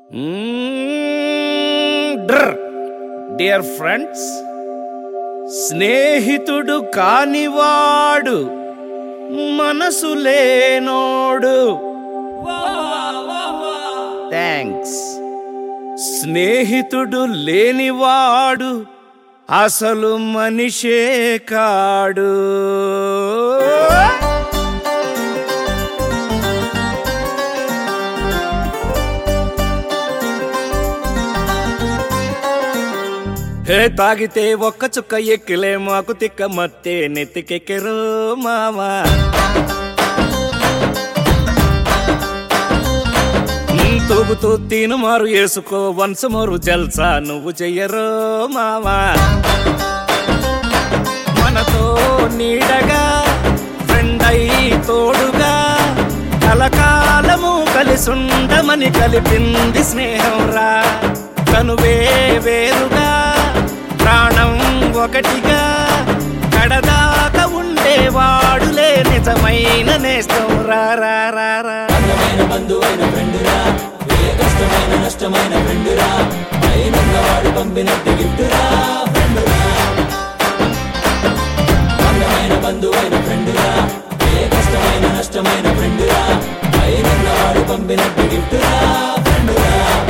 dear friends స్నేహితుడు కానివాడు మనసు లేనోడు థ్యాంక్స్ స్నేహితుడు లేనివాడు అసలు మనిషే కాడు హే తాగితే ఒక్క చుక్క ఎక్కిలే మాకు తిక్క మత్తే నెత్తికెక్కెరు మామా ఉమ్, తూగుతూ తీను మారు వేసుకో వన్స్ మోరు జల్సా నువ్వు చెయ్యరు మామా మనతో నీడగా ఫ్రెండ్ అయి తోడుగా కలకాలము కలిసుండమని కలిపింది స్నేహం రా కనువే వేరుగా ప్రాణం ఒకటిగా కడదాకా ఉండేవాడులే నిజమైన నేస్తం రా రా రా రా అందమైన బంధువైన ఫ్రెండురా ఏ కష్టమైన నష్టమైన ఫ్రెండురా పైనున్నవాడు పంపినట్టు గిఫ్టురా ఫ్రెండురా అందమైన బంధువైన ఫ్రెండురా ఏ కష్టమైన నష్టమైన ఫ్రెండురా పైనున్నవాడు పంపినట్టు గిఫ్టురా ఫ్రెండురా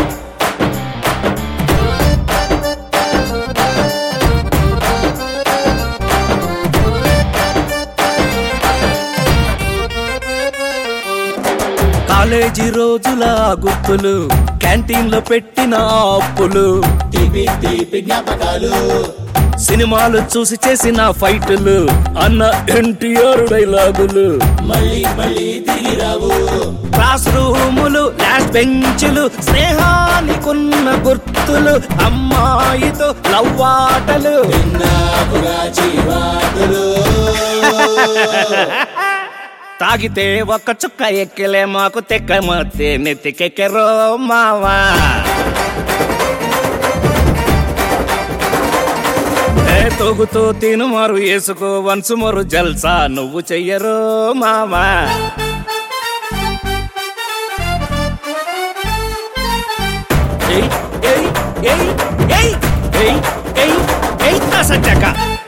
కాలేజీ రోజుల గుర్తులు క్యాంటీన్ లో పెట్టిన అప్పులు తీపి తీపి జ్ఞాపకాలు సినిమాలు చూసి చేసిన ఫైట్లు అన్న ఎన్టీఆర్ డైలాగులు మళ్ళీ మళ్ళీ తిరిగి రావు క్లాస్ రూములు లాస్ట్ బెంచులు స్నేహానికున్న గుర్తులు అమ్మాయితో లవ్వాటలు విన్నాపుగా చీవాటులు తాగితే ఒక్క చుక్క ఎక్కలే మాకు తెక్క మత్తే నెత్తికెక్కరో మావా ఏ తోగుతూ తిను మారు వేసుకో వన్స్ మరు జల్సా నువ్వు చెయ్యరో మావా ఏయ్ ఏయ్ ఏయ్ ఏయ్ ఏయ్ ఏయ్ ఏయ్ సజ్జక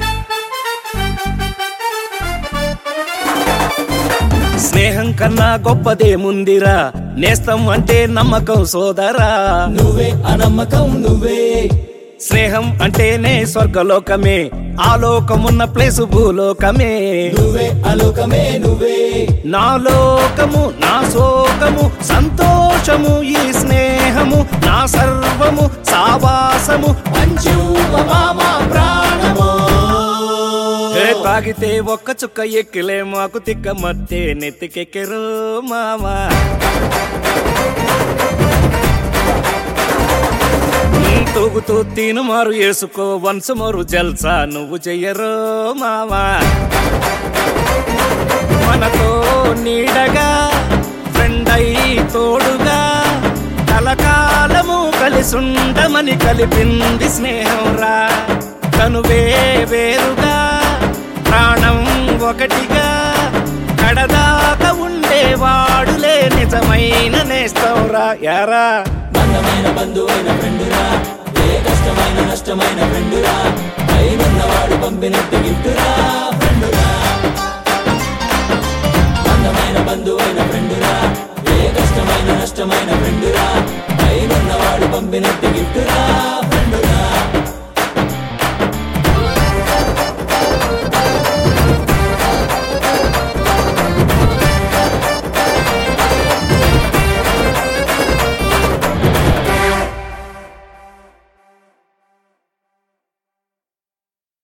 స్నేహం కన్నా గొప్పదేముందిరా నేస్తం అంటే నమ్మకం సోదరా నువ్వే అనమ్మకం నువ్వే స్నేహం అంటేనే స్వర్గలోకమే ఆ లోకమున్న ప్లేసు భూలోకమే నువ్వే అలోకమే నువ్వే నా లోకము నా శోకము సంతోషము ఈ స్నేహము నా సర్వము సావాసము పంచు మామ ప్రాణమో ఏ తాగితే ఒక్క చుక్క ఎక్కిలే మాకు తిక్క మత్తే నెత్తికెక్కెరు మామా ఉమ్, తూగుతూ తీను మారు వేసుకో వన్స్ మోరు జల్సా నువ్వు చెయ్యరు మామా మనతో నీడగా ఫ్రెండ్ అయి తోడుగా కలకాలము కలిసుండమని కలిపింది స్నేహం రా కనువే వేరుగా ప్రాణం ఒకటిగా కడదాకా ఉండేవాడులే నిజమైన నేస్తవురా యారా బంధమైన బంధువైన ఫ్రెండురా ఏ కష్టమైన నష్టమైన ఫ్రెండురా పైనున్నవాడు పంపినట్టు గిఫ్టురా ఫ్రెండురా బంధమైన బంధువైన ఫ్రెండురా ఏ కష్టమైన నష్టమైన ఫ్రెండురా